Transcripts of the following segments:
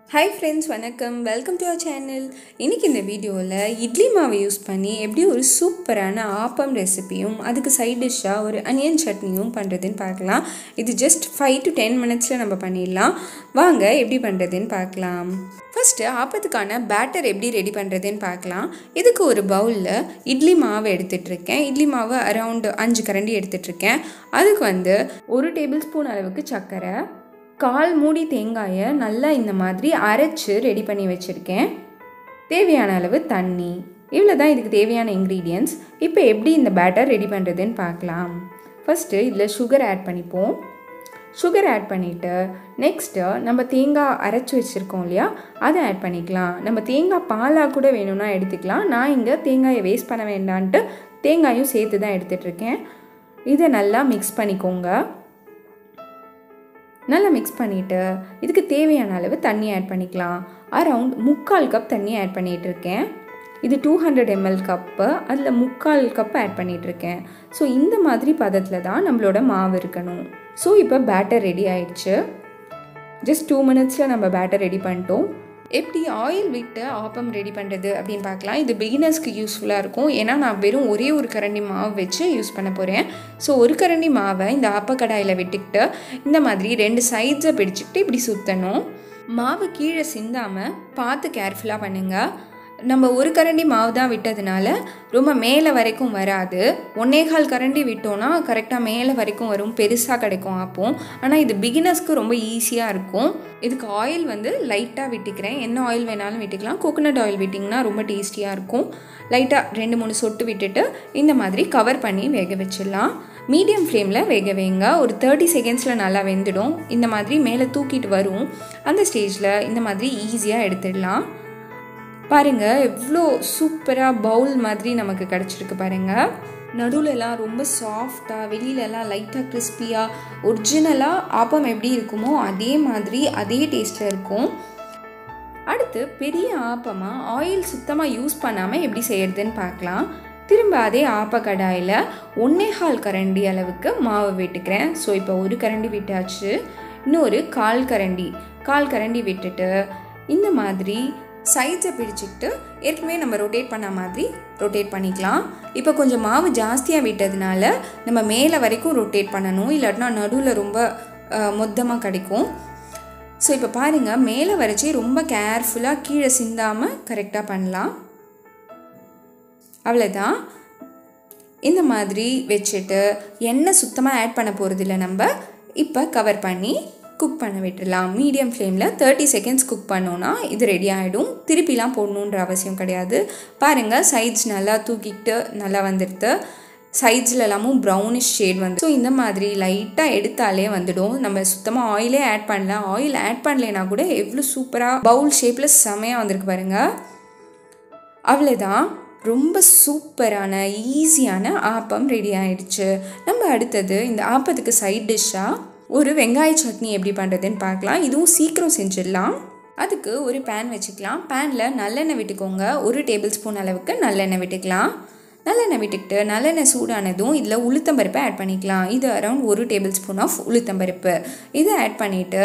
hi friends வணக்கம் welcome to our channel இன்றைக்கி இந்த வீடியோவில் இட்லி மாவை யூஸ் பண்ணி எப்படி ஒரு சூப்பரான ஆப்பம் ரெசிபியும் அதுக்கு சைட் டிஷ்ஷாக ஒரு அனியன் சட்னியும் பண்ணுறதுன்னு பார்க்கலாம் இது ஜஸ்ட் ஃபைவ் டு டென் மினிட்ஸில் நம்ம பண்ணிடலாம் வாங்க எப்படி பண்ணுறதுன்னு பார்க்கலாம் ஃபஸ்ட்டு ஆப்பத்துக்கான பேட்டர் எப்படி ரெடி பண்ணுறதுன்னு பார்க்கலாம் இதுக்கு ஒரு பவுலில் இட்லி மாவு எடுத்துகிட்ருக்கேன் இட்லி மாவு அரவுண்டு அஞ்சு கரண்டி எடுத்துகிட்ருக்கேன் அதுக்கு வந்து ஒரு டேபிள் ஸ்பூன் அளவுக்கு சர்க்கரை கால் மூடி தேங்காயை நல்லா இந்த மாதிரி அரைச்சி ரெடி பண்ணி வச்சுருக்கேன் தேவையான அளவு தண்ணி இவ்வளோ தான் இதுக்கு தேவையான இன்க்ரீடியன்ட்ஸ் இப்போ எப்படி இந்த பேட்டர் ரெடி பண்ணுறதுன்னு பார்க்கலாம் ஃபஸ்ட்டு இதில் சுகர் ஆட் பண்ணிப்போம் சுகர் ஆட் பண்ணிவிட்டு நெக்ஸ்ட்டு நம்ம தேங்காய் அரைச்சி வச்சுருக்கோம் இல்லையா அதை ஆட் பண்ணிக்கலாம் நம்ம தேங்காய் பாலாக கூட வேணும்னா எடுத்துக்கலாம் நான் இங்கே தேங்காயை வேஸ்ட் பண்ண வேண்டான்ட்டு தேங்காயும் சேர்த்து தான் எடுத்துகிட்ருக்கேன் இதை நல்லா மிக்ஸ் பண்ணிக்கோங்க நல்லா மிக்ஸ் பண்ணிவிட்டு இதுக்கு தேவையான அளவு தண்ணி ஆட் பண்ணிக்கலாம் அரவுண்ட் முக்கால் கப் தண்ணி ஆட் பண்ணிகிட்ருக்கேன் இது டூ ஹண்ட்ரட் எம்எல் கப்பு அதில் முக்கால் கப் ஆட் பண்ணிகிட்ருக்கேன் ஸோ இந்த மாதிரி பதத்தில் தான் நம்மளோட மாவு இருக்கணும் ஸோ இப்போ பேட்டர் ரெடி ஆயிடுச்சு ஜஸ்ட் டூ மினிட்ஸில் நம்ம பேட்டர் ரெடி பண்ணிட்டோம் எப்படி ஆயில் விட்டு ஆப்பம் ரெடி பண்ணுறது அப்படின்னு பார்க்கலாம் இது பிகினர்ஸ்க்கு யூஸ்ஃபுல்லாக இருக்கும் ஏன்னா நான் வெறும் ஒரே ஒரு கரண்டி மாவு வச்சு யூஸ் பண்ண போகிறேன் ஸோ ஒரு கரண்டி மாவை இந்த ஆப்பக்கடாயில் விட்டுக்கிட்டு இந்த மாதிரி ரெண்டு சைட்ஸை பிடிச்சிக்கிட்டு இப்படி சுற்றணும் மாவு கீழே சிந்தாமல் பார்த்து கேர்ஃபுல்லாக பண்ணுங்கள் நம்ம ஒரு கரண்டி மாவு தான் விட்டதுனால ரொம்ப மேலே வரைக்கும் வராது ஒன்னேகால் கரண்டி விட்டோன்னா கரெக்டாக மேலே வரைக்கும் வரும் பெருசாக கிடைக்கும் ஆப்போம் ஆனால் இது பிகினர்ஸ்க்கு ரொம்ப ஈஸியாக இருக்கும் இதுக்கு ஆயில் வந்து லைட்டாக விட்டுக்கிறேன் என்ன ஆயில் வேணாலும் விட்டுக்கலாம் கோகோனட் ஆயில் விட்டிங்கன்னா ரொம்ப டேஸ்டியாக இருக்கும் லைட்டாக ரெண்டு மூணு சொட்டு விட்டுட்டு இந்த மாதிரி கவர் பண்ணி வேக வச்சிடலாம் மீடியம் ஃப்ளேமில் வேக வைங்க ஒரு தேர்ட்டி செகண்ட்ஸில் நல்லா வெந்துடும் இந்த மாதிரி மேலே தூக்கிட்டு வரும் அந்த ஸ்டேஜில் இந்த மாதிரி ஈஸியாக எடுத்துடலாம் பாருங்கள் எவ்வளோ சூப்பராக பவுல் மாதிரி நமக்கு கிடச்சிருக்கு பாருங்கள் நடுவுலலாம் ரொம்ப சாஃப்டாக வெளியிலலாம் லைட்டாக கிறிஸ்பியாக ஒரிஜினலாக ஆப்பம் எப்படி இருக்குமோ அதே மாதிரி அதே டேஸ்ட்டில் இருக்கும் அடுத்து பெரிய ஆப்பமாக ஆயில் சுத்தமாக யூஸ் பண்ணாமல் எப்படி செய்யறதுன்னு பார்க்கலாம் திரும்ப அதே ஆப்ப கடாயில் ஒன்னேகால் கரண்டி அளவுக்கு மாவு விட்டுக்கிறேன் ஸோ இப்போ ஒரு கரண்டி விட்டாச்சு இன்னொரு கால் கரண்டி கால் கரண்டி விட்டுட்டு இந்த மாதிரி சைட்ஸை பிடிச்சிக்கிட்டு ஏற்கனவே நம்ம ரொட்டேட் பண்ண மாதிரி ரொட்டேட் பண்ணிக்கலாம் இப்போ கொஞ்சம் மாவு ஜாஸ்தியாக விட்டதுனால நம்ம மேலே வரைக்கும் ரொட்டேட் பண்ணணும் இல்லாட்டினா நடுவில் ரொம்ப மொத்தமாக கிடைக்கும் ஸோ இப்போ பாருங்கள் மேலே வரைச்சி ரொம்ப கேர்ஃபுல்லாக கீழே சிந்தாமல் கரெக்டாக பண்ணலாம் அவ்வளோதான் இந்த மாதிரி வச்சுட்டு எண்ணெய் சுத்தமாக ஆட் பண்ண போகிறதில்ல நம்ம இப்போ கவர் பண்ணி குக் பண்ண விட்டுடலாம் மீடியம் ஃப்ளேமில் தேர்ட்டி செகண்ட்ஸ் குக் பண்ணோன்னா இது ரெடி ஆகிடும் திருப்பிலாம் போடணுன்ற அவசியம் கிடையாது பாருங்கள் சைட்ஸ் நல்லா தூக்கிட்டு நல்லா வந்துடுது சைட்ஸில் எல்லாமும் ப்ரௌனிஷ் ஷேட் வந்து ஸோ இந்த மாதிரி லைட்டாக எடுத்தாலே வந்துடும் நம்ம சுத்தமாக ஆயிலே ஆட் பண்ணல ஆயில் ஆட் பண்ணலைன்னா கூட எவ்வளோ சூப்பராக பவுல் ஷேப்பில் செமையாக வந்திருக்கு பாருங்கள் அவ்வளோதான் ரொம்ப சூப்பரான ஈஸியான ஆப்பம் ரெடி ஆயிடுச்சு நம்ம அடுத்தது இந்த ஆப்பத்துக்கு சைட் டிஷ்ஷாக ஒரு வெங்காய சட்னி எப்படி பண்ணுறதுன்னு பார்க்கலாம் இதுவும் சீக்கிரம் செஞ்சிடலாம் அதுக்கு ஒரு பேன் வச்சுக்கலாம் பேனில் நல்லெண்ணெய் விட்டுக்கோங்க ஒரு டேபிள் ஸ்பூன் அளவுக்கு நல்லெண்ணெய் விட்டுக்கலாம் நல்லெண்ணெய் விட்டுக்கிட்டு நல்லெண்ணெய் சூடானதும் இதில் உளுத்தம்பருப்பை ஆட் பண்ணிக்கலாம் இது அரௌண்ட் ஒரு டேபிள் ஸ்பூன் ஆஃப் உளுத்தம்பருப்பு இதை ஆட் பண்ணிவிட்டு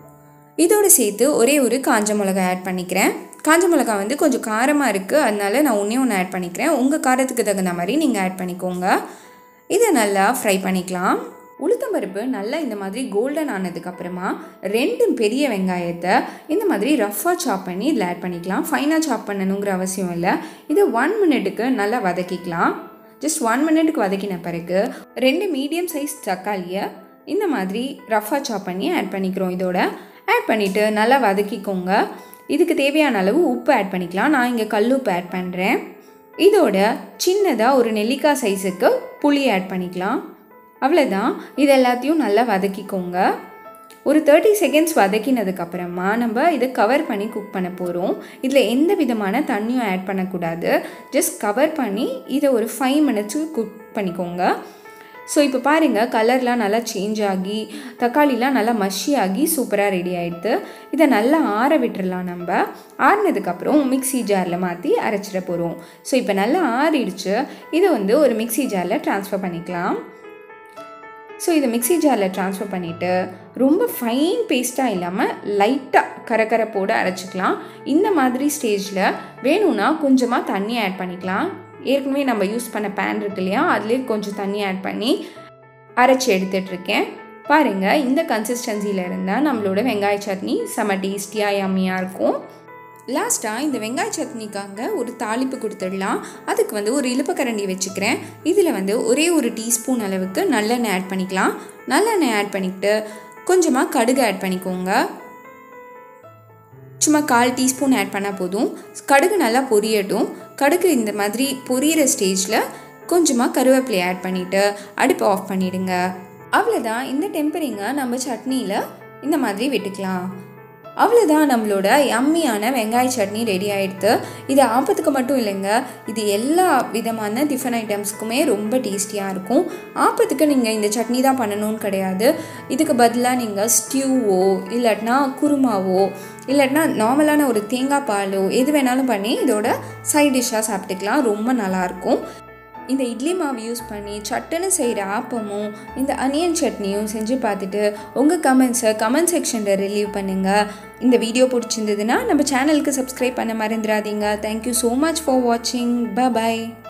இதோடு சேர்த்து ஒரே ஒரு காஞ்ச மிளகா ஆட் பண்ணிக்கிறேன் காஞ்ச மிளகா வந்து கொஞ்சம் காரமாக இருக்குது அதனால நான் ஒன்றே ஒன்று ஆட் பண்ணிக்கிறேன் உங்கள் காரத்துக்கு தகுந்த மாதிரி நீங்கள் ஆட் பண்ணிக்கோங்க இதை நல்லா ஃப்ரை பண்ணிக்கலாம் உளுத்தம்பருப்பு நல்லா இந்த மாதிரி கோல்டன் ஆனதுக்கப்புறமா ரெண்டு பெரிய வெங்காயத்தை இந்த மாதிரி ரஃப்பாக சாப் பண்ணி இதில் ஆட் பண்ணிக்கலாம் ஃபைனாக சாப் பண்ணணுங்கிற அவசியம் இல்லை இதை ஒன் மினிட்டுக்கு நல்லா வதக்கிக்கலாம் ஜஸ்ட் ஒன் மினிட்டுக்கு வதக்கின பிறகு ரெண்டு மீடியம் சைஸ் தக்காளியை இந்த மாதிரி ரஃப்பாக சாப் பண்ணி ஆட் பண்ணிக்கிறோம் இதோட ஆட் பண்ணிவிட்டு நல்லா வதக்கிக்கோங்க இதுக்கு தேவையான அளவு உப்பு ஆட் பண்ணிக்கலாம் நான் இங்கே கல் உப்பு ஆட் பண்ணுறேன் இதோட சின்னதாக ஒரு நெல்லிக்காய் சைஸுக்கு புளி ஆட் பண்ணிக்கலாம் அவ்வளோதான் இது எல்லாத்தையும் நல்லா வதக்கிக்கோங்க ஒரு தேர்ட்டி செகண்ட்ஸ் வதக்கினதுக்கப்புறமா நம்ம இதை கவர் பண்ணி குக் பண்ண போகிறோம் இதில் எந்த விதமான தண்ணியும் ஆட் பண்ணக்கூடாது ஜஸ்ட் கவர் பண்ணி இதை ஒரு ஃபைவ் மினிட்ஸுக்கு குக் பண்ணிக்கோங்க ஸோ இப்போ பாருங்கள் கலர்லாம் நல்லா சேஞ்ச் ஆகி தக்காளிலாம் நல்லா மஷி ஆகி சூப்பராக ரெடி ஆகிடுது இதை நல்லா ஆற விட்டுறலாம் நம்ம ஆறினதுக்கப்புறம் மிக்சி ஜாரில் மாற்றி அரைச்சிட போகிறோம் ஸோ இப்போ நல்லா ஆறிடுச்சு இதை வந்து ஒரு மிக்சி ஜாரில் ட்ரான்ஸ்ஃபர் பண்ணிக்கலாம் ஸோ இதை மிக்ஸி ஜாரில் ட்ரான்ஸ்ஃபர் பண்ணிவிட்டு ரொம்ப ஃபைன் பேஸ்ட்டாக இல்லாமல் லைட்டாக கரகரப்போடு அரைச்சிக்கலாம் இந்த மாதிரி ஸ்டேஜில் வேணும்னா கொஞ்சமாக தண்ணி ஆட் பண்ணிக்கலாம் ஏற்கனவே நம்ம யூஸ் பண்ண பேன் இருக்கு இல்லையா அதுலேயே கொஞ்சம் தண்ணி ஆட் பண்ணி அரைச்சி எடுத்துட்ருக்கேன் பாருங்கள் இந்த கன்சிஸ்டன்சியில் இருந்தால் நம்மளோட வெங்காய சட்னி செம டேஸ்டியாக யம்மியாக இருக்கும் லாஸ்ட்டாக இந்த வெங்காய சட்னிக்காக ஒரு தாளிப்பு கொடுத்துடலாம் அதுக்கு வந்து ஒரு இழுப்பக்கரண்டி வச்சுக்கிறேன் இதில் வந்து ஒரே ஒரு டீஸ்பூன் அளவுக்கு நல்லெண்ணெய் ஆட் பண்ணிக்கலாம் நல்லெண்ணெய் ஆட் பண்ணிக்கிட்டு கொஞ்சமாக கடுகு ஆட் பண்ணிக்கோங்க சும்மா கால் டீஸ்பூன் ஆட் பண்ணால் போதும் கடுகு நல்லா பொரியட்டும் கடுகு இந்த மாதிரி பொரியிற ஸ்டேஜில் கொஞ்சமாக கருவேப்பிலை ஆட் பண்ணிவிட்டு அடுப்பை ஆஃப் பண்ணிவிடுங்க அவ்வளோதான் இந்த டெம்பரிங்கை நம்ம சட்னியில் இந்த மாதிரி விட்டுக்கலாம் அவ்வளோதான் நம்மளோட யம்மியான வெங்காய சட்னி ரெடி ஆகிடுது இது ஆப்பத்துக்கு மட்டும் இல்லைங்க இது எல்லா விதமான டிஃபன் ஐட்டம்ஸ்க்குமே ரொம்ப டேஸ்டியாக இருக்கும் ஆப்பத்துக்கு நீங்கள் இந்த சட்னி தான் பண்ணணும்னு கிடையாது இதுக்கு பதிலாக நீங்கள் ஸ்டியூவோ இல்லாட்டினா குருமாவோ இல்லாட்டினா நார்மலான ஒரு தேங்காய் பாலோ எது வேணாலும் பண்ணி இதோட சைட் டிஷ்ஷாக சாப்பிட்டுக்கலாம் ரொம்ப நல்லாயிருக்கும் இந்த இட்லி மாவு யூஸ் பண்ணி சட்டுன்னு செய்கிற ஆப்பமும் இந்த அனியன் சட்னியும் செஞ்சு பார்த்துட்டு உங்கள் கமெண்ட்ஸை கமெண்ட் செக்ஷனில் ரிலீவ் பண்ணுங்கள் இந்த வீடியோ பிடிச்சிருந்ததுன்னா நம்ம சேனலுக்கு சப்ஸ்கிரைப் பண்ண மறந்துடாதீங்க தேங்க்யூ ஸோ மச் ஃபார் வாட்சிங் ப பாய்